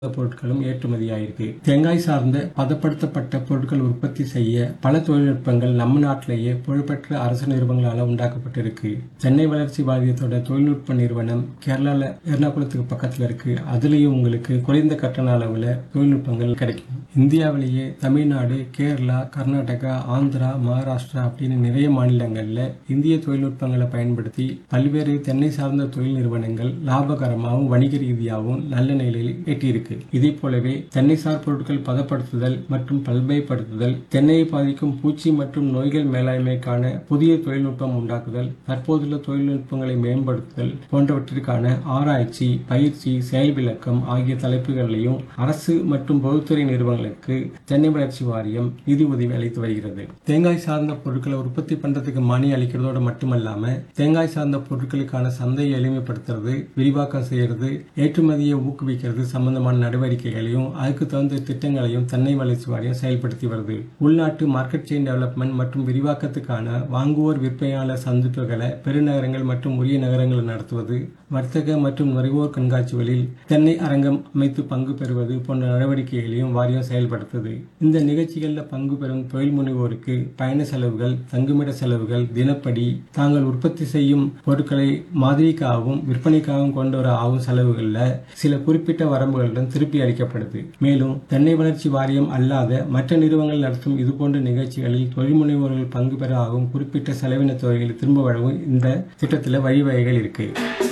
பொருட்களும் ஏற்றுமதியாயிருக்கு தேங்காய் சார்ந்த பதப்படுத்தப்பட்ட பொருட்கள் உற்பத்தி செய்ய பல தொழில்நுட்பங்கள் நம்ம நாட்டிலேயே புகழ்பெற்ற அரசு நிறுவனங்களால உண்டாக்கப்பட்டிருக்கு சென்னை வளர்ச்சி வாரியத்தோட தொழில்நுட்ப நிறுவனம் கேரளால எர்ணாகுளத்துக்கு பக்கத்துல இருக்கு அதுலயும் உங்களுக்கு குறைந்த கட்டண அளவுல தொழில்நுட்பங்கள் கிடைக்கும் இந்தியாவிலேயே தமிழ்நாடு கேரளா கர்நாடகா ஆந்திரா மகாராஷ்டிரா அப்படின்னு நிறைய மாநிலங்கள்ல இந்திய தொழில்நுட்பங்களை பயன்படுத்தி பல்வேறு தென்னை சார்ந்த தொழில் நிறுவனங்கள் லாபகரமாகவும் வணிக ரீதியாகவும் நல்ல நிலையில் எட்டியிருக்கு இதே போலவே தென்னைசார் பொருட்கள் பதப்படுத்துதல் மற்றும் பல்பயப்படுத்துதல் தென்னையை பாதிக்கும் பூச்சி மற்றும் நோய்கள் மேலாண்மைக்கான புதிய தொழில்நுட்பம் உண்டாக்குதல் தற்போதுள்ள தொழில்நுட்பங்களை மேம்படுத்துதல் போன்றவற்றிற்கான ஆராய்ச்சி பயிற்சி செயல் விளக்கம் ஆகிய தலைப்புகளிலையும் அரசு மற்றும் பொதுத்துறை நிறுவனங்களுக்கு தென்னை வளர்ச்சி வாரியம் நிதி உதவி அளித்து வருகிறது தேங்காய் சார்ந்த பொருட்களை உற்பத்தி பண்றதுக்கு மானியம் அளிக்கிறதோட மட்டுமல்லாம தேங்காய் சார்ந்த பொருட்களுக்கான சந்தையை எளிமைப்படுத்துறது விரிவாக்கம் செய்யறது ஏற்றுமதியை ஊக்குவிக்கிறது சம்பந்தமான நடவடிக்கைகளையும் அதுக்கு தகுந்த திட்டங்களையும் தென்னை வளர்ச்சி வாரியம் செயல்படுத்தி வருது உள்நாட்டு மார்க்கெட் செயின் டெவலப்மெண்ட் மற்றும் விரிவாக்கத்துக்கான வாங்குவோர் விற்பனையாளர் சந்திப்புகளை பெருநகரங்கள் மற்றும் உரிய நகரங்களில் நடத்துவது வர்த்தக மற்றும் நுகர்வோர் கண்காட்சிகளில் தென்னை அரங்கம் அமைத்து பங்கு பெறுவது போன்ற நடவடிக்கைகளையும் வாரியம் செயல்படுத்துது இந்த நிகழ்ச்சிகளில் பங்கு பெறும் தொழில் முனைவோருக்கு பயண செலவுகள் தங்குமிட செலவுகள் தினப்படி தாங்கள் உற்பத்தி செய்யும் பொருட்களை மாதிரிக்காகவும் விற்பனைக்காகவும் கொண்டு வர ஆகும் செலவுகளில் சில குறிப்பிட்ட வரம்புகளுடன் திருப்பி அளிக்கப்படுது மேலும் தென்னை வளர்ச்சி வாரியம் அல்லாத மற்ற நிறுவனங்கள் நடத்தும் இதுபோன்ற நிகழ்ச்சிகளில் தொழில் முனைவோர்கள் பங்கு பெற ஆகும் குறிப்பிட்ட செலவின தொகைகளை திரும்ப வழங்கும் இந்த திட்டத்தில் வழிவகைகள் இருக்கு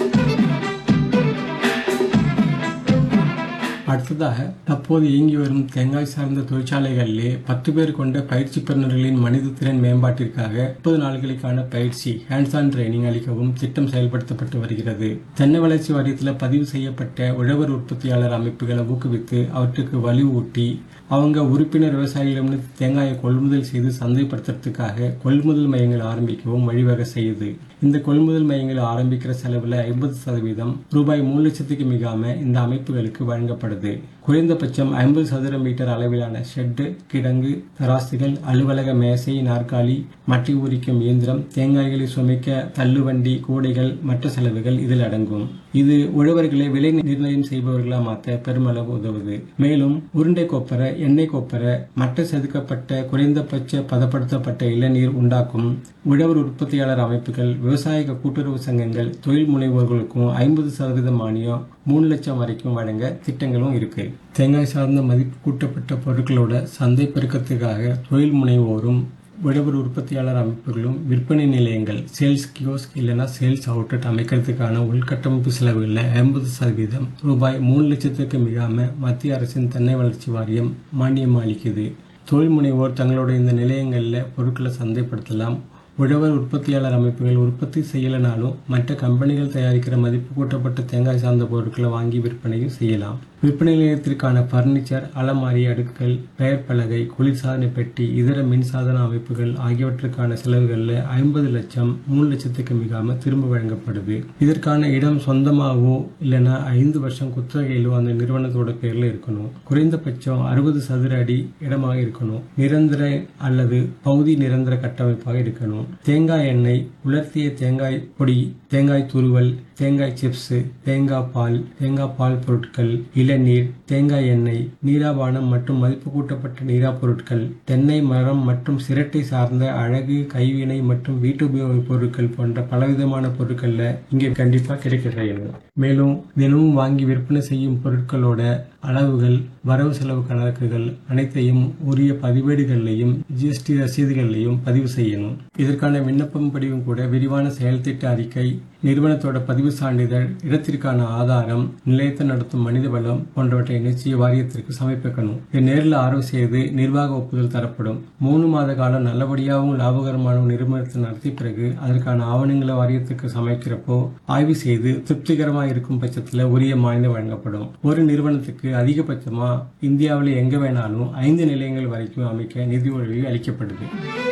அடுத்ததாக தற்போது இயங்கி வரும் தேங்காய் சார்ந்த தொழிற்சாலைகளிலே பத்து பேர் கொண்ட பயிற்சி பெறுநர்களின் மனித திறன் மேம்பாட்டிற்காக முப்பது நாட்களுக்கான பயிற்சி ஹேண்ட்ஸ் ஆன் ட்ரைனிங் அளிக்கவும் திட்டம் செயல்படுத்தப்பட்டு வருகிறது தென்னை வளர்ச்சி வாரியத்தில் பதிவு செய்யப்பட்ட உழவர் உற்பத்தியாளர் அமைப்புகளை ஊக்குவித்து அவற்றுக்கு வலுவூட்டி அவங்க உறுப்பினர் விவசாயிகளிடமிருந்து தேங்காயை கொள்முதல் செய்து சந்தைப்படுத்துறதுக்காக கொள்முதல் மையங்கள் ஆரம்பிக்கவும் வழிவகை செய்யுது இந்த கொள்முதல் மையங்களை ஆரம்பிக்கிற செலவுல ஐம்பது சதவீதம் ரூபாய் மூணு லட்சத்துக்கு மிகாம இந்த அமைப்புகளுக்கு வழங்கப்படுது குறைந்தபட்சம் ஐம்பது சதுர மீட்டர் அளவிலான ஷெட்டு கிடங்கு தராசுகள் அலுவலக மேசை நாற்காலி மட்டி உரிக்கும் இயந்திரம் தேங்காய்களை சுமைக்க தள்ளுவண்டி கூடைகள் மற்ற செலவுகள் இதில் அடங்கும் இது உழவர்களை விலை நிர்ணயம் செய்பவர்களா மாற்ற பெருமளவு உதவுது மேலும் உருண்டை கொப்பரை எண்ணெய் கொப்பரை மட்ட செதுக்கப்பட்ட குறைந்தபட்ச பதப்படுத்தப்பட்ட இளநீர் உண்டாக்கும் உழவர் உற்பத்தியாளர் அமைப்புகள் விவசாய கூட்டுறவு சங்கங்கள் தொழில் முனைவோர்களுக்கும் ஐம்பது சதவீத மானியம் மூணு லட்சம் வரைக்கும் வழங்க திட்டங்களும் இருக்கு தேங்காய் சார்ந்த மதிப்பு கூட்டப்பட்ட பொருட்களோட சந்தை பெருக்கத்துக்காக தொழில் முனைவோரும் உழவர் உற்பத்தியாளர் அமைப்புகளும் விற்பனை நிலையங்கள் சேல்ஸ் கியோஸ்க் இல்லைன்னா சேல்ஸ் அவுட்லெட் அமைக்கிறதுக்கான உள்கட்டமைப்பு செலவுகளில் ஐம்பது சதவீதம் ரூபாய் மூணு லட்சத்துக்கு மிகாம மத்திய அரசின் தென்னை வளர்ச்சி வாரியம் மானியம் அளிக்குது தொழில் முனைவோர் தங்களோட இந்த நிலையங்களில் பொருட்களை சந்தைப்படுத்தலாம் உழவர் உற்பத்தியாளர் அமைப்புகள் உற்பத்தி செய்யலைனாலும் மற்ற கம்பெனிகள் தயாரிக்கிற மதிப்பு கூட்டப்பட்ட தேங்காய் சார்ந்த பொருட்களை வாங்கி விற்பனையும் செய்யலாம் விற்பனை நிலையத்திற்கான பர்னிச்சர் அலமாரி அடுக்குகள் பெயர் பலகை குளிர்சாதன பெட்டி இதர மின்சாதன அமைப்புகள் ஆகியவற்றுக்கான செலவுகளில் ஐம்பது லட்சம் மூணு லட்சத்துக்கு மிகாம திரும்ப வழங்கப்படுது இதற்கான இடம் சொந்தமாகவோ இல்லைன்னா ஐந்து வருஷம் குத்தகையிலோ அந்த நிறுவனத்தோட பேர்ல இருக்கணும் குறைந்தபட்சம் அறுபது சதுர அடி இடமாக இருக்கணும் நிரந்தர அல்லது பகுதி நிரந்தர கட்டமைப்பாக இருக்கணும் தேங்காய் எண்ணெய் உலர்த்திய தேங்காய் பொடி தேங்காய் துருவல் தேங்காய் சிப்ஸ் தேங்காய் பால் தேங்காய் பால் பொருட்கள் இளநீர் தேங்காய் எண்ணெய் நீராபானம் மற்றும் மதிப்பு கூட்டப்பட்ட நீரா பொருட்கள் தென்னை மரம் மற்றும் சிரட்டை சார்ந்த அழகு கைவினை மற்றும் வீட்டு உபயோக பொருட்கள் போன்ற பலவிதமான பொருட்கள்ல இங்கே கண்டிப்பா கிடைக்க செய்யணும் மேலும் தினமும் வாங்கி விற்பனை செய்யும் பொருட்களோட அளவுகள் வரவு செலவு கணக்குகள் அனைத்தையும் உரிய பதிவேடுகள்லையும் ஜிஎஸ்டி ரசீதுகள்லையும் பதிவு செய்யணும் இதற்கான விண்ணப்பம் படிவும் கூட விரிவான செயல்திட்ட அறிக்கை நிறுவனத்தோட பதிவு சான்றிதழ் இடத்திற்கான ஆதாரம் நிலையத்தை நடத்தும் மனித வளம் போன்றவற்றை நிச்சய வாரியத்திற்கு சமர்ப்பிக்கணும் இதை நேரில் ஆய்வு செய்து நிர்வாக ஒப்புதல் தரப்படும் மூணு மாத காலம் நல்லபடியாகவும் லாபகரமாகவும் நிறுவனத்தை நடத்திய பிறகு அதற்கான ஆவணங்களை வாரியத்துக்கு சமைக்கிறப்போ ஆய்வு செய்து திருப்திகரமாக இருக்கும் பட்சத்தில் உரிய மானியம் வழங்கப்படும் ஒரு நிறுவனத்துக்கு அதிகபட்சமா இந்தியாவில் எங்க வேணாலும் ஐந்து நிலையங்கள் வரைக்கும் அமைக்க நிதி உதவி அளிக்கப்படுது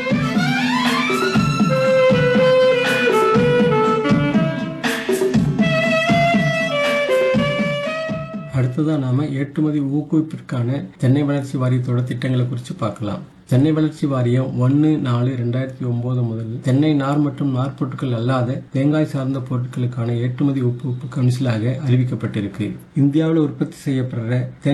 அடுத்ததான் நாம ஏற்றுமதி ஊக்குவிப்பிற்கான தென்னை வளர்ச்சி வாரியத்தோட திட்டங்களை குறித்து பார்க்கலாம் தென்னை வளர்ச்சி வாரியம் ஒன்று நாலு ரெண்டாயிரத்தி ஒன்பது முதல் தென்னை நார் மற்றும் நார் பொருட்கள் அல்லாத தேங்காய் சார்ந்த பொருட்களுக்கான ஏற்றுமதி ஒப்புவிப்பு கவுன்சிலாக அறிவிக்கப்பட்டிருக்கு இந்தியாவில் உற்பத்தி செய்யப்படுற